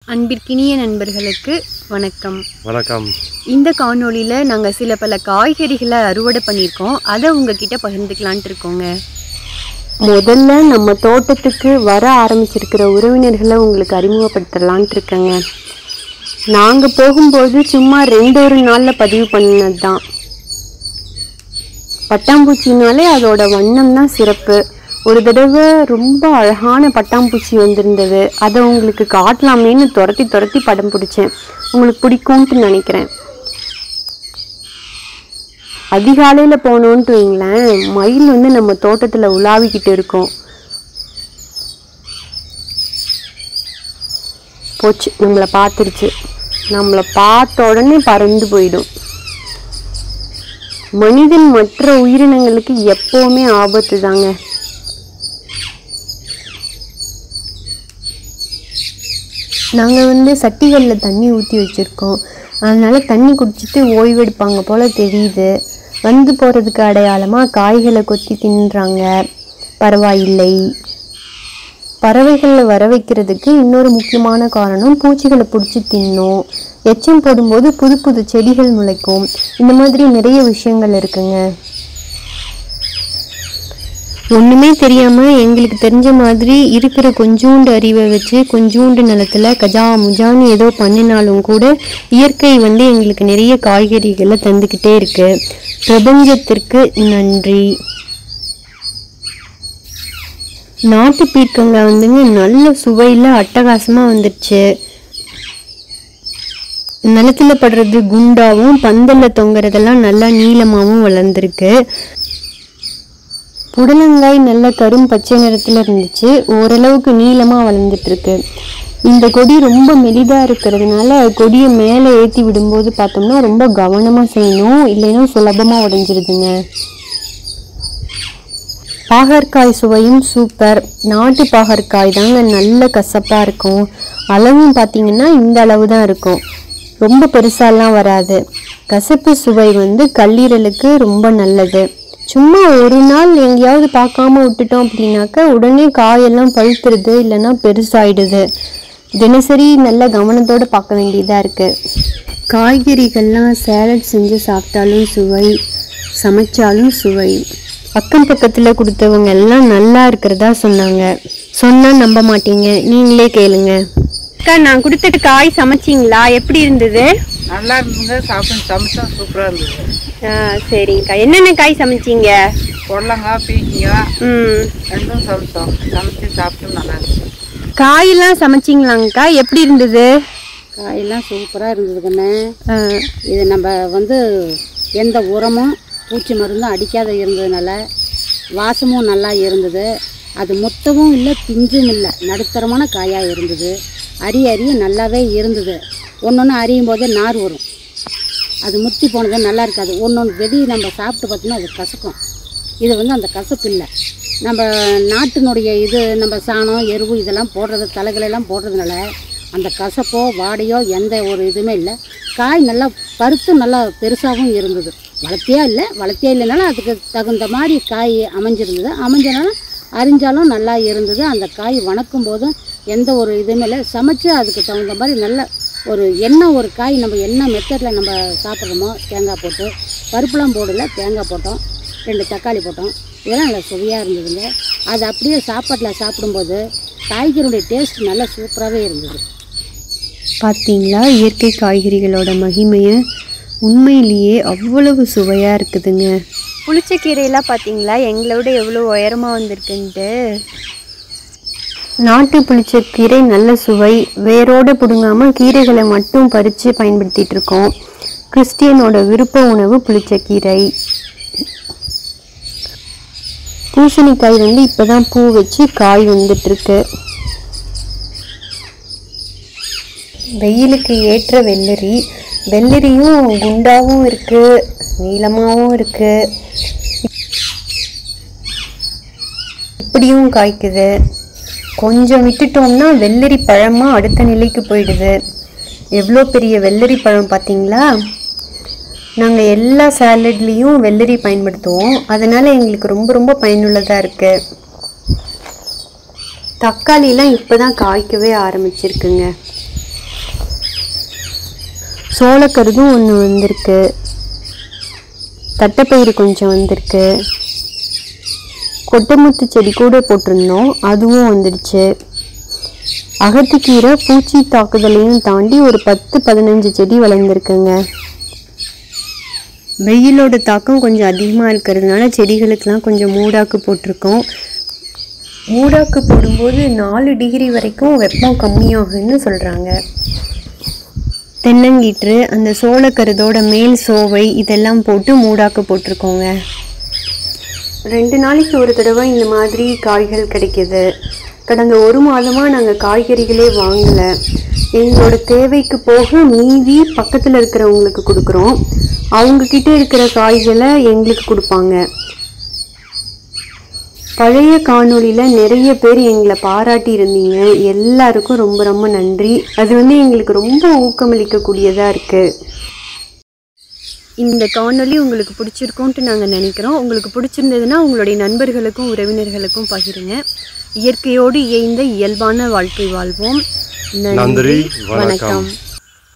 அன்பிற்கினிய நண்பர்களுக்கு வணக்கம் வணக்கம் இந்த காணொளியில் நாங்கள் சில பல காய்கறிகளை அறுவடை பண்ணியிருக்கோம் அதை உங்ககிட்ட பகிர்ந்துக்கலான்ட்டு இருக்கோங்க முதல்ல நம்ம தோட்டத்துக்கு வர ஆரம்பிச்சிருக்கிற உறவினர்களை உங்களுக்கு அறிமுகப்படுத்தலான்ட்டு இருக்கேங்க நாங்கள் போகும்போது சும்மா ரெண்டு ஒரு நாளில் பதிவு பண்ணது தான் பட்டாம்பூச்சினாலே அதோட வண்ணம் தான் சிறப்பு ஒரு தடவை ரொம்ப அழகான பட்டாம்பூச்சி வந்திருந்தது அதை உங்களுக்கு காட்டலாமேன்னு துரத்தி துரத்தி படம் பிடிச்சேன் உங்களுக்கு பிடிக்கும்ட்டு நினைக்கிறேன் அதிகாலையில் போனோன்ட்டு வைங்களேன் மயில் வந்து நம்ம தோட்டத்தில் உலாவிக்கிட்டு இருக்கோம் போச்சு நம்மளை பார்த்துருச்சு நம்மளை பார்த்த உடனே பறந்து போயிடும் மனிதன் மற்ற உயிரினங்களுக்கு எப்பவுமே ஆபத்து தாங்க நாங்கள் வந்து சட்டிகளில் தண்ணி ஊற்றி வச்சுருக்கோம் அதனால் தண்ணி குடிச்சிட்டு ஓய்வெடுப்பாங்க போல் தெரியுது வந்து போகிறதுக்கு அடையாளமாக காய்களை கொத்தி தின்றாங்க பரவாயில்லை பறவைகளை வர வைக்கிறதுக்கு இன்னொரு முக்கியமான காரணம் பூச்சிகளை பிடிச்சி தின்னும் எச்சம் போடும்போது புது புது செடிகள் முளைக்கும் இந்த மாதிரி நிறைய விஷயங்கள் இருக்குங்க ஒன்றுமே தெரியாமல் எங்களுக்கு தெரிஞ்ச மாதிரி இருக்கிற கொஞ்சூண்டு அறிவை வச்சு கொஞ்சூண்டு நிலத்துல கஜா முஜான்னு ஏதோ பண்ணினாலும் கூட இயற்கை வந்து எங்களுக்கு நிறைய காய்கறிகளை தந்துக்கிட்டே இருக்கு பிரபஞ்சத்திற்கு நன்றி நாட்டு பீர்க்கங்காய் வந்துங்க நல்ல சுவையில் அட்டகாசமாக வந்துடுச்சு நிலத்துல படுறது குண்டாவும் பந்தல்ல தொங்குறதெல்லாம் நல்லா நீளமாகவும் வளர்ந்துருக்கு புடலங்காய் நல்ல கரும் பச்சை நிறத்துல இருந்துச்சு ஓரளவுக்கு நீளமாக வளர்ந்துட்டு இருக்கு இந்த கொடி ரொம்ப மெலிதாக இருக்கிறதுனால கொடியை மேலே ஏற்றி விடும்போது பார்த்தோம்னா ரொம்ப கவனமாக செய்யணும் இல்லைன்னா சுலபமாக உடைஞ்சிருதுங்க பாகற்காய் சுவையும் சூப்பர் நாட்டு பாகற்காய் தாங்க நல்ல கசப்பாக இருக்கும் அளவும் பார்த்தீங்கன்னா இந்த அளவு தான் இருக்கும் ரொம்ப பெருசாலாம் வராது கசப்பு சுவை வந்து கல்லீரலுக்கு ரொம்ப நல்லது சும்மா ஒரு நாள் எங்கேயாவது பார்க்காம விட்டுட்டோம் அப்படின்னாக்கா உடனே காயெல்லாம் பழுத்துருது இல்லைன்னா பெருசாயிடுது தினசரி நல்ல கவனத்தோடு பார்க்க வேண்டியதாக இருக்குது காய்கறிகள்லாம் சேலட் செஞ்சு சாப்பிட்டாலும் சுவை சமைச்சாலும் சுவை அக்கம் பக்கத்தில் கொடுத்தவங்க எல்லாம் நல்லா இருக்கிறதா சொன்னாங்க சொன்னால் நம்ப மாட்டீங்க நீங்களே கேளுங்க அக்கா நான் கொடுத்துட்டு காய் சமைச்சிங்களா எப்படி இருந்தது நல்லா இருந்தது சாப்பிட்டு சமைச்சோம் சூப்பராக இருந்தது சரிங்கக்கா என்னென்ன காய் சமைச்சிங்க பொடலங்காய் பீக்கிங்காய் ம் ரெண்டும் சமைச்சோம் சமைச்சு சாப்பிட்டு நல்லா இருந்துச்சு காயெல்லாம் சமைச்சிங்களாங்கக்கா எப்படி இருந்தது காயெல்லாம் சூப்பராக இருந்தது கண்ணு ஆ, இது நம்ம வந்து எந்த உரமும் பூச்சி மருந்தும் அடிக்காத இருந்ததுனால வாசமும் நல்லா இருந்தது அது மொத்தமும் இல்லை பிஞ்சும் இல்லை நடுத்தரமான காயாக இருந்தது அரி அரிய நல்லாவே இருந்தது ஒன்று ஒன்று அரியும் போதே நார் வரும் அது முத்தி போனது நல்லா இருக்காது ஒன்று ஒன்று வெடி நம்ம சாப்பிட்டு பார்த்தோம்னா அது கசக்கும் இது வந்து அந்த கசப்பு இல்லை நம்ம நாட்டினுடைய இது நம்ம சாணம் எருவு இதெல்லாம் போடுறது தலைகளெல்லாம் போடுறதுனால அந்த கசப்போ வாடையோ எந்த ஒரு இதுவுமே இல்லை காய் நல்லா பருத்து நல்லா பெருசாகவும் இருந்தது வளர்த்தியா இல்லை வளர்த்தியா இல்லைனாலும் அதுக்கு தகுந்த மாதிரி காய் அமைஞ்சிருந்தது அமைஞ்சனால அரிஞ்சாலும் நல்லா இருந்தது அந்த காய் வணக்கும் போதும் எந்த ஒரு இதுவுமே இல்லை சமைச்சு அதுக்கு தகுந்த மாதிரி நல்ல ஒரு என்ன ஒரு காய் நம்ம என்ன மெத்தடில் நம்ம சாப்பிட்றோமோ தேங்காய் போட்டு பருப்புலாம் போடல தேங்காய் போட்டோம் ரெண்டு தக்காளி போட்டோம் இதெல்லாம் நல்லா சுவையாக இருந்ததுங்க அது அப்படியே சாப்பாட்டில் சாப்பிடும்போது காய்கறியுடைய டேஸ்ட் நல்லா சூப்பராகவே இருந்தது பார்த்தீங்களா இயற்கை காய்கறிகளோட மகிமையை உண்மையிலேயே அவ்வளவு சுவையாக இருக்குதுங்க புளிச்சக்கீரையெல்லாம் பார்த்தீங்களா எங்களோட எவ்வளோ உயரமாக வந்திருக்குன்ட்டு நாட்டு புளிச்சக்கீரை நல்ல சுவை வேரோட பிடுங்காமல் கீரைகளை மட்டும் பறித்து பயன்படுத்திட்டு இருக்கோம் கிறிஸ்டியனோட விருப்ப உணவு புளிச்சக்கீரை பூசணிக்காய் வந்து இப்போதான் பூ வச்சு காய் வந்துட்டு இருக்கு வெயிலுக்கு ஏற்ற வெள்ளரி வெள்ளரியும் குண்டாவும் இருக்கு நீளமாகவும் இருக்கு இப்படியும் காய்க்குது கொஞ்சம் விட்டுட்டோம்னா வெள்ளரி பழமாக அடுத்த நிலைக்கு போயிடுது எவ்வளோ பெரிய வெள்ளரி பழம் பார்த்தீங்களா நாங்கள் எல்லா சாலட்லேயும் வெள்ளரி பயன்படுத்துவோம் அதனால் எங்களுக்கு ரொம்ப ரொம்ப பயனுள்ளதாக இருக்குது தக்காளிலாம் இப்போ தான் காய்க்கவே ஆரம்பிச்சிருக்குங்க சோளக்கருதும் ஒன்று வந்திருக்கு தட்டைப்பயிறு கொஞ்சம் வந்திருக்கு கொட்டைமுத்து செடி கூட போட்டிருந்தோம் அதுவும் வந்துடுச்சு அகத்திக்கீரை பூச்சி தாக்குதலையும் தாண்டி ஒரு பத்து பதினஞ்சு செடி வளர்ந்துருக்குங்க வெயிலோட தாக்கம் கொஞ்சம் அதிகமாக இருக்கிறதுனால செடிகளுக்கெல்லாம் கொஞ்சம் மூடாக்கு போட்டிருக்கோம் மூடாக்கு போடும்போது நாலு டிகிரி வரைக்கும் வெப்பம் கம்மியாகும்னு சொல்கிறாங்க தென்னங்கீற்று அந்த சோளக்கருதோட மேல் சோவை இதெல்லாம் போட்டு மூடாக்கு போட்டிருக்கோங்க ரெண்டு நாளைக்கு ஒரு தடவை இந்த மாதிரி காய்கள் கிடைக்கிது கடந்த ஒரு மாதமாக நாங்கள் காய்கறிகளே வாங்கலை எங்களோட தேவைக்கு போக மீதி பக்கத்தில் இருக்கிறவங்களுக்கு கொடுக்குறோம் அவங்கக்கிட்ட இருக்கிற காய்களை எங்களுக்கு கொடுப்பாங்க பழைய காணொளியில் நிறைய பேர் எங்களை பாராட்டி இருந்தீங்க எல்லாருக்கும் ரொம்ப ரொம்ப நன்றி அது வந்து எங்களுக்கு ரொம்ப ஊக்கமளிக்கக்கூடியதாக இருக்குது இந்த காணொளி உங்களுக்கு பிடிச்சிருக்கும்ட்டு நாங்கள் நினைக்கிறோம் உங்களுக்கு பிடிச்சிருந்ததுன்னா உங்களுடைய நண்பர்களுக்கும் உறவினர்களுக்கும் பகிருங்க இயற்கையோடு இயைந்த இயல்பான வாழ்க்கை வாழ்வோம் நன்றி, வணக்கம். வணக்கம்